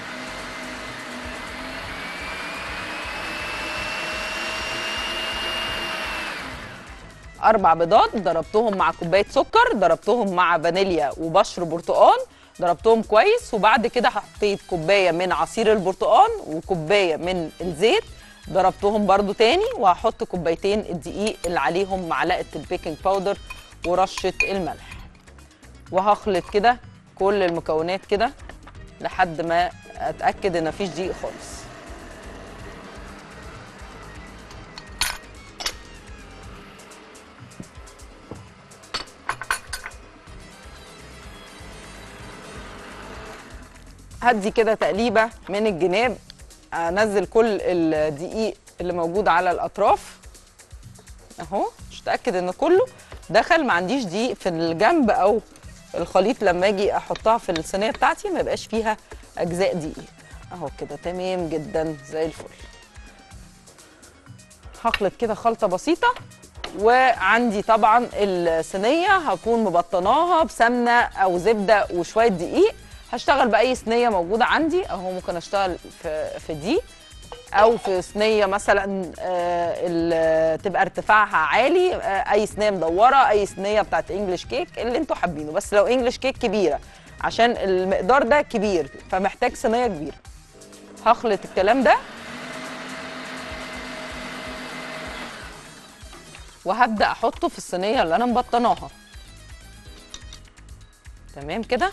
اربع بيضات ضربتهم مع كوبايه سكر ضربتهم مع فانيليا وبشر برتقال ضربتهم كويس وبعد كده حطيت كوبايه من عصير البرتقال وكوبايه من الزيت ضربتهم برضو تاني وهحط كوبايتين الدقيق اللي عليهم معلقه البيكنج باودر ورشه الملح وهخلط كده كل المكونات كده لحد ما اتاكد ان مفيش دقيق خالص هدي كده تقليبه من الجناب انزل كل الدقيق اللي موجود على الاطراف اهو مش متاكد ان كله دخل ما عنديش دقيق في الجنب او الخليط لما اجي احطها في الصينيه بتاعتي ما يبقاش فيها اجزاء دقيق اهو كده تمام جدا زي الفل هخلط كده خلطه بسيطه وعندي طبعا الصينيه هكون مبطناها بسمنه او زبده وشويه دقيق هشتغل باي صينيه موجوده عندي اهو ممكن اشتغل في في دي او في صينيه مثلا آه، ال- تبقى ارتفاعها عالي آه، اي صينيه مدوره اي صينيه بتاعت انجلش كيك اللي انتوا حابينه بس لو انجلش كيك كبيره عشان المقدار ده كبير فمحتاج صينيه كبيره هخلط الكلام ده وهبدا احطه في الصينيه اللي انا مبطناها تمام كده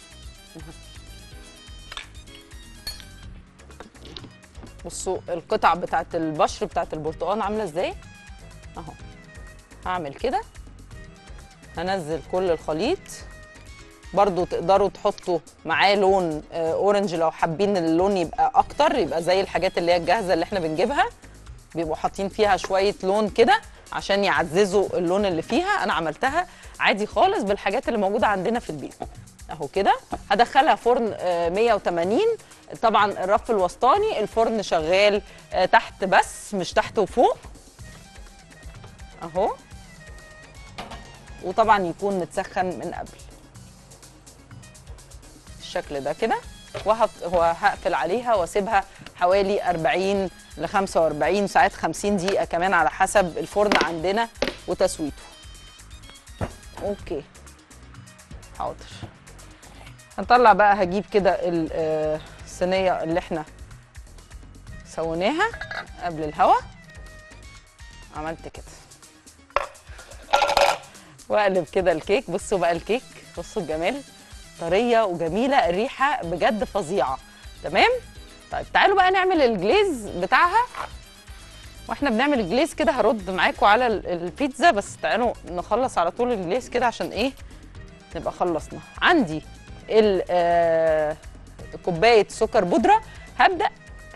بصوا القطع بتاعت البشر بتاعت البرتقال عامله ازاي اهو هعمل كده هنزل كل الخليط برضو تقدروا تحطوا معاه لون آه، اورنج لو حابين اللون يبقى اكتر يبقى زي الحاجات اللي هي الجاهزه اللي احنا بنجيبها بيبقوا حاطين فيها شويه لون كده عشان يعززوا اللون اللي فيها انا عملتها عادي خالص بالحاجات اللي موجوده عندنا في البيت اهو كده هدخلها فرن آه، 180 طبعا الرف الوسطاني الفرن شغال آه، تحت بس مش تحت وفوق اهو وطبعا يكون متسخن من قبل بالشكل ده كده وهف- وهقفل عليها واسيبها حوالي 40 ل 45 ساعات 50 دقيقة كمان على حسب الفرن عندنا وتسويته. اوكي حاضر. هنطلع بقى هجيب كده ال- آه، الصينية اللي احنا سويناها قبل الهوا عملت كده واقلب كده الكيك بصوا بقى الكيك بصوا الجمال طريه وجميله الريحه بجد فظيعه تمام طيب تعالوا بقى نعمل الجليز بتاعها واحنا بنعمل الجليز كده هرد معاكم على ال- البيتزا بس تعالوا نخلص على طول الجليز كده عشان ايه نبقى خلصنا عندي ال- آه، كوبايه سكر بودره هبدا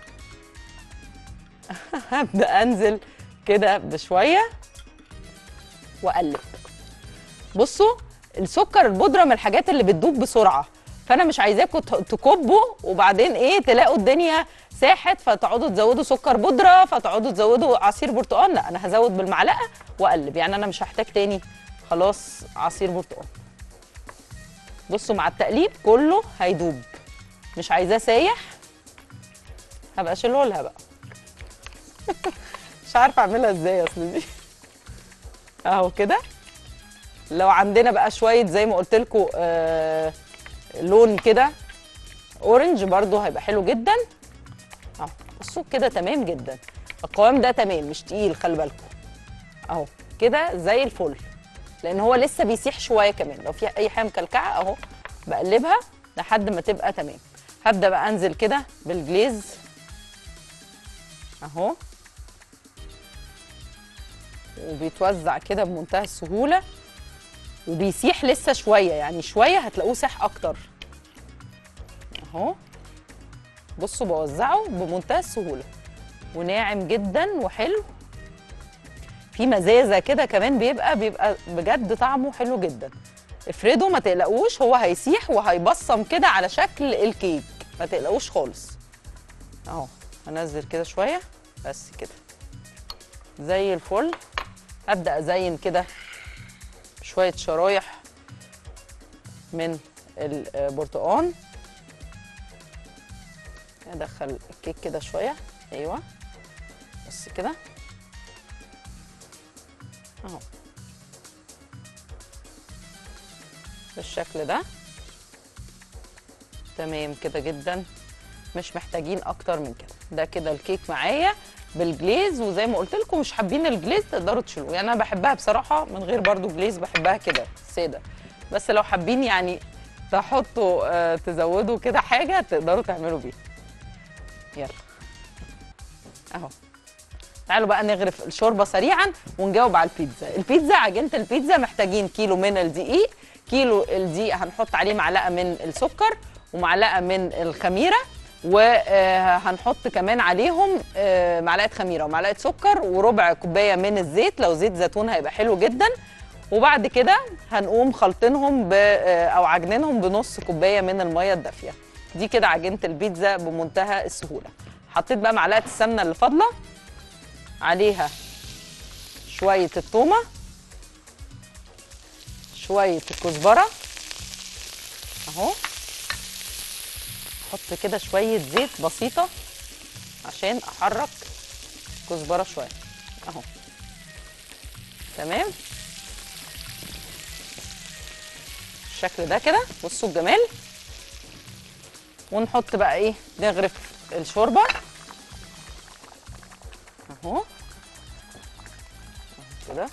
هبدا انزل كده بشويه واقلب بصوا السكر البودره من الحاجات اللي بتدوب بسرعه فانا مش عايزاكم ت- تكبوا وبعدين ايه تلاقوا الدنيا ساحت فتقعدوا تزودوا سكر بودره فتقعدوا تزودوا عصير برتقال لا انا هزود بالمعلقه واقلب يعني انا مش هحتاج تاني خلاص عصير برتقال بصوا مع التقليب كله هيدوب مش عايزاه سايح هبقى اشيلهولها بقى مش عارفه اعملها ازاي اصل دي اهو كده لو عندنا بقى شويه زي ما قلت لكم آه لون كده اورنج برضو هيبقى حلو جدا اهو بصوا كده تمام جدا القوام ده تمام مش تقيل خلي بالكم اهو كده زي الفل لان هو لسه بيسيح شويه كمان لو في اي حاجه مكلكعه اهو بقلبها لحد ما تبقى تمام هبدا بقى انزل كده بالجليز اهو وبيتوزع كده بمنتهى السهوله وبيسيح لسه شويه يعني شويه هتلاقوه ساح اكتر اهو بصوا بوزعه بمنتهى السهوله وناعم جدا وحلو في مزازه كده كمان بيبقى بيبقى بجد طعمه حلو جدا افردوا ما تقلقوش هو هيسيح وهيبصم كده على شكل الكيك ما تقلقوش خالص اهو هنزل كده شويه بس كده زي الفل ابدا ازين كده شويه شرايح من البرتقال ادخل الكيك كده شويه ايوه بس كده اهو بالشكل ده تمام كده جدا مش محتاجين اكتر من كده ده كده الكيك معايا بالجليز وزي ما قلت لكم مش حابين الجليز تقدروا تشيلوه يعني انا بحبها بصراحه من غير برضو جليز بحبها كده ساده بس لو حابين يعني تحطوا آه تزودوا كده حاجه تقدروا تعملوا بيها يلا اهو تعالوا بقى نغرف الشوربه سريعا ونجاوب على البيتزا البيتزا عجينه البيتزا محتاجين كيلو من الدقيق كيلو الدقيق هنحط عليه معلقه من السكر ومعلقه من الخميره وهنحط كمان عليهم آه، معلقه خميره ومعلقه سكر وربع كوبايه من الزيت لو زيت زيتون هيبقى حلو جدا وبعد كده هنقوم خلطينهم ب آه، او عجنينهم بنص كوبايه من الميه الدافيه دي كده عجينه البيتزا بمنتهى السهوله حطيت بقى معلقه السمنه اللي فاضله عليها شويه الثومه شويه الكزبره اهو احط كده شويه زيت بسيطه عشان احرك كزبره شويه اهو تمام بالشكل ده كده بصوا الجمال ونحط بقى ايه نغرف الشوربه اهو أهو كده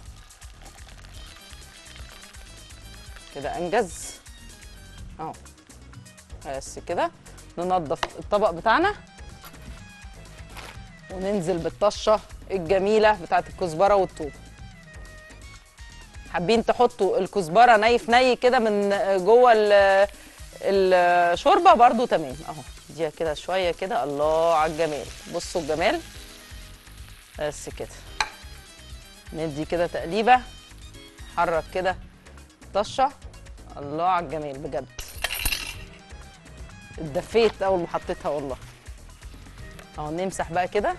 كده انجز اهو بس كده ننضف الطبق بتاعنا وننزل بالطشه الجميله بتاعت الكزبره والثوم حابين تحطوا الكزبره ني في ني كده من جوه ال- الشوربه برضو تمام اهو دي كده شويه كده الله على الجمال بصوا الجمال بس كده ندي كده تقليبه حرك كده طشه الله على الجمال بجد اتدفيت اول ما حطيتها والله اهو نمسح بقى كده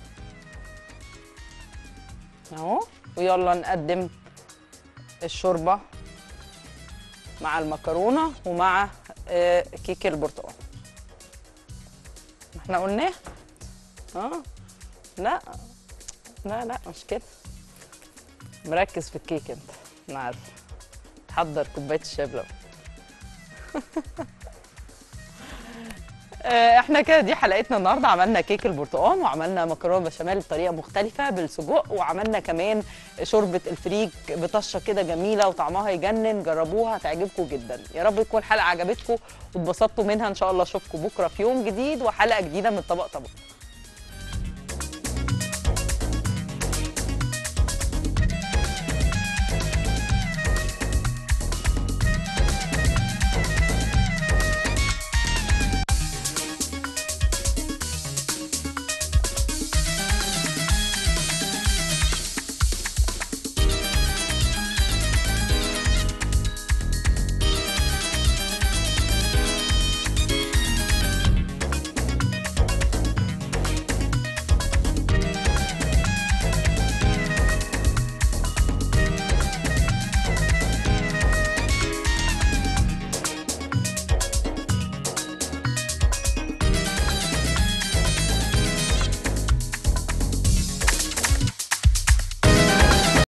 اهو ويلا نقدم الشوربه مع المكرونه ومع آه، كيك البرتقال ما احنا قلناه اه لا لا لا مش كده مركز في الكيك انت انا عارفه تحضر كوبايه الشاي بلبن آه، احنا كده دي حلقتنا النهارده عملنا كيك البرتقال وعملنا مكرونه بشاميل بطريقه مختلفه بالسجق وعملنا كمان شوربه الفريك بطشه كده جميله وطعمها يجنن جربوها هتعجبكم جدا يا رب تكون الحلقه عجبتكم واتبسطتوا منها ان شاء الله اشوفكم بكره في يوم جديد وحلقه جديده من طبق طبق